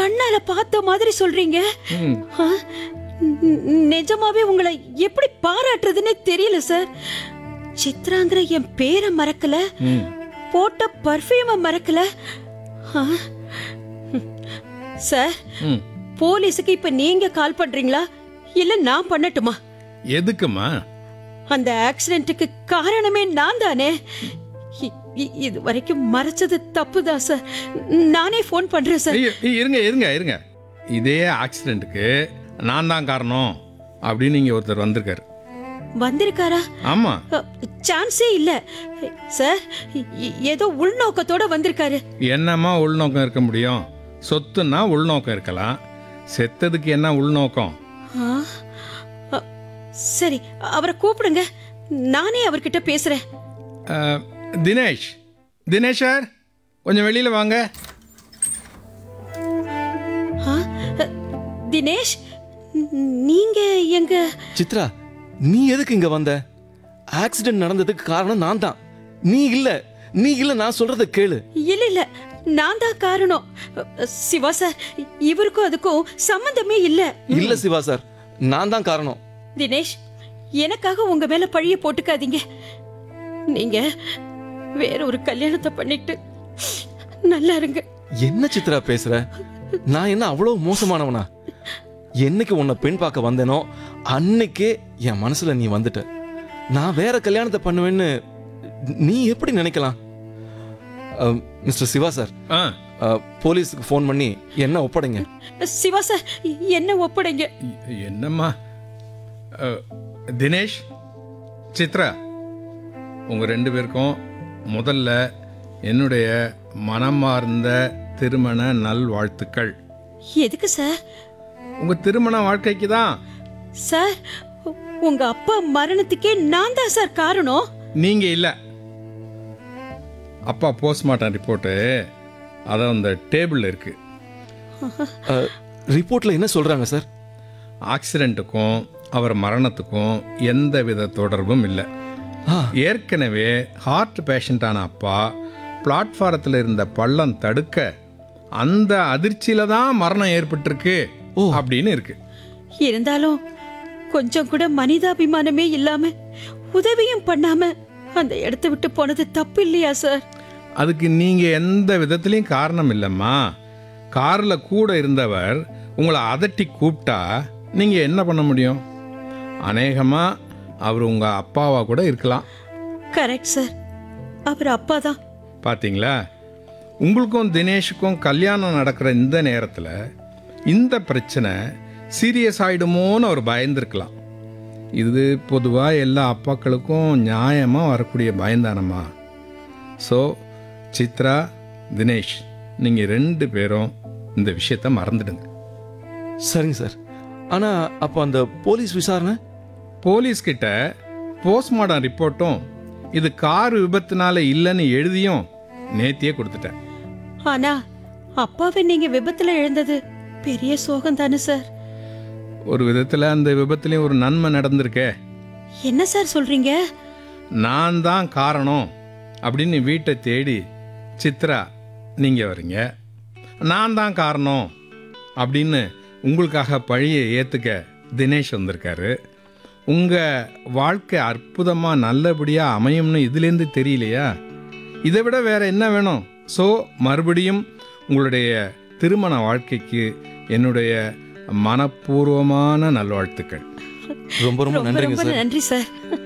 கண்ணால பார்த்த மாதிரி சொல்றீங்க ம் ஆ, ந- நிஜமாவே உங்களை எப்படி பாராட்டுறதுன்னு தெரியல சார் சித்ராங்கிற என் பேரை மறக்கல ம் போட்ட பர்ஃபியூமை மறக்கல ஆ, சார் ம் போலீஸுக்கு இப்ப நீங்க கால் பண்றீங்களா இல்ல நான் பண்ணட்டுமா எதுக்குமா அந்த ஆக்சிடென்ட்டுக்கு காரணமே நான் தானே இ- இ- இது வரைக்கும் மறைச்சது தப்புதான் சார் நானே ஃபோன் பண்றேன் சார் ஐயோ, ஐயோ, இருங்க இருங்க இருங்க இதே ஆக்சிடென்ட்டுக்கு நான் தான் காரணம் அப்படின்னு இங்க ஒருத்தர் வந்திருக்காரு வந்திருக்காரா ஆமா சான்ஸே இல்ல சார் இ- ஏதோ உள்நோக்கத்தோட வந்திருக்காரு என்னம்மா உள்நோக்கம் இருக்க முடியும் சொத்துன்னா உள்நோக்கம் இருக்கலாம் செத்ததுக்கு என்ன உள்நோக்கம் ஆ, அ, சரி அவரை கூப்பிடுங்க நானே அவர்கிட்ட பேசுறேன் அஹ், தினேஷ் தினேஷ் சார் கொஞ்சம் வெளியில வாங்க ஆ, அ, தினேஷ் ந- நீங்க எங்க சித்ரா நீ எதுக்கு இங்க வந்த ஆக்சிடென்ட் நடந்ததுக்கு காரணம் நான் தான் நீ இல்ல நீ இல்ல நான் சொல்றத கேளு இல்ல இல்ல நான் தான் காரணம் அ, சிவா சார் இவருக்கும் அதுக்கும் சம்பந்தமே இல்ல இல்ல சிவா சார் நான் தான் காரணம் தினேஷ் எனக்காக உங்க மேல பழிய போட்டுக்காதீங்க நீங்க வேற ஒரு கல்யாணத்தை பண்ணிட்டு நல்லா இருங்க என்ன சித்ரா பேசுற நான் என்ன அவ்வளவு மோசமானவனா என்னைக்கு உன்னை பெண் பார்க்க வந்தேனோ அன்னைக்கே என் மனசுல நீ வந்துட்ட நான் வேற கல்யாணத்தை பண்ணுவேன்னு நீ எப்படி நினைக்கலாம் அஹ், மிஸ்டர் சிவா சார் ஆ அஹ், போலீஸுக்கு ஃபோன் பண்ணி என்ன ஒப்படைங்க சிவா சார் என்ன ஒப்படைங்க எ- என்னம்மா அஹ், தினேஷ் சித்ரா உங்க ரெண்டு பேருக்கும் முதல்ல என்னுடைய மனமார்ந்த திருமண நல்வாழ்த்துக்கள் எதுக்கு சார் உங்க திருமண வாழ்க்கைக்கு தான் சார் உங்க அப்பா மரணத்துக்கே நான் தான் சார் காரணம் நீங்க இல்ல அப்பா போஸ்ட்மார்ட்டம் ரிப்போர்ட்டு அதான் அந்த டேபிள்ல இருக்கு அஹ், ரிப்போர்ட்ல என்ன சொல்றாங்க சார் ஆக்சிடென்ட்டுக்கும் அவர் மரணத்துக்கும் எந்த வித தொடர்பும் இல்லை ஆ ஏற்கனவே ஹார்ட் பேஷண்டான அப்பா பிளாட்ஃபாரத்தில் இருந்த பள்ளம் தடுக்க அந்த அதிர்ச்சியில தான் மரணம் ஏற்பட்டிருக்கு ஓ. அப்படின்னு இருக்கு இருந்தாலும் கொஞ்சம் கூட மனிதாபிமானமே இல்லாம உதவியும் பண்ணாம அந்த இடத்த விட்டு போனது தப்பு இல்லையா சார் அதுக்கு நீங்க எந்த விதத்திலையும் காரணம் இல்லைம்மா கார்ல கூட இருந்தவர் உங்களை அதட்டி கூப்பிட்டா நீங்க என்ன பண்ண முடியும் அநேகமா அவர் உங்க அப்பாவா கூட இருக்கலாம் கரெக்ட் சார் அவர் அப்பா தான் பாத்தீங்களா உங்களுக்கும் தினேஷுக்கும் கல்யாணம் நடக்கிற இந்த நேரத்தில் இந்த பிரச்சனை சீரியஸ் ஆயிடுமோன்னு அவர் பயந்துருக்கலாம் இது பொதுவாக எல்லா அப்பாக்களுக்கும் நியாயமாக வரக்கூடிய பயந்தானம்மா ஸோ சித்ரா தினேஷ் நீங்கள் ரெண்டு பேரும் இந்த விஷயத்த மறந்துடுங்க சரிங்க சார் ஆனா அப்போ அந்த போலீஸ் விசாரணை போலீஸ்கிட்ட போஸ்ட்மார்ட்டம் ரிப்போர்ட்டும் இது கார் விபத்துனால இல்லைன்னு எழுதியும் நேத்தியே கொடுத்துட்டேன் ஆனா அப்பாவை நீங்க விபத்துல இழந்தது பெரிய சோகம் தானே சார் ஒரு விதத்தில் அந்த விபத்துலேயும் ஒரு நன்மை நடந்திருக்கே என்ன சார் சொல்றீங்க நான் தான் காரணம் அப்படின்னு வீட்டை தேடி சித்ரா நீங்கள் வரீங்க நான் தான் காரணம் அப்படின்னு உங்களுக்காக பழியை ஏற்றுக்க தினேஷ் வந்திருக்காரு உங்கள் வாழ்க்கை அற்புதமாக நல்லபடியாக அமையும்னு இதுலேருந்து தெரியலையா இதை விட வேற என்ன வேணும் ஸோ மறுபடியும் உங்களுடைய திருமண வாழ்க்கைக்கு என்னுடைய மனப்பூர்வமான நல்வாழ்த்துக்கள் ரொம்ப ரொம்ப ரொம்ப நன்றிங்க ரொம்ப சார் நன்றி சார்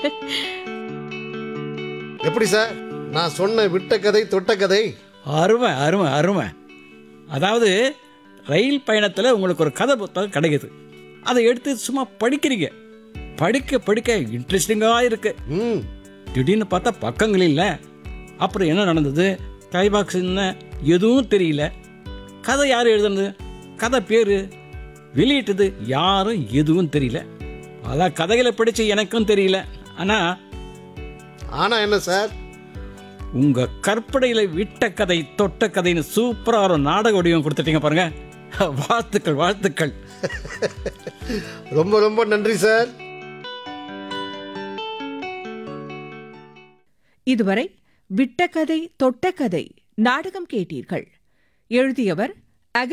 எப்படி சார் நான் சொன்ன விட்ட கதை தொட்ட கதை அருமை அருமை அருமை அதாவது ரயில் பயணத்தில் உங்களுக்கு ஒரு கதை புத்தகம் கிடைக்குது அதை எடுத்து சும்மா படிக்கிறீங்க படிக்க படிக்க இன்ட்ரெஸ்டிங்காக இருக்கு ம் திடீர்னு பார்த்தா பக்கங்கள் இல்லை அப்புறம் என்ன நடந்தது டைபாக்ஸ் என்ன எதுவும் தெரியல கதை யார் எழுதுனது கதை பேர் வெளியிட்டது யாரும் எதுவும் தெரியல அதான் கதைகளை படித்து எனக்கும் தெரியல ஆனால் ஆனா என்ன சார் உங்க கற்பனையில விட்ட கதை தொட்ட கதைன்னு சூப்பரா ஒரு நாடக வடிவம் கொடுத்துட்டீங்க பாருங்க வாழ்த்துக்கள் வாழ்த்துக்கள் ரொம்ப ரொம்ப நன்றி சார் இதுவரை விட்ட கதை தொட்ட கதை நாடகம் கேட்டீர்கள் எழுதியவர்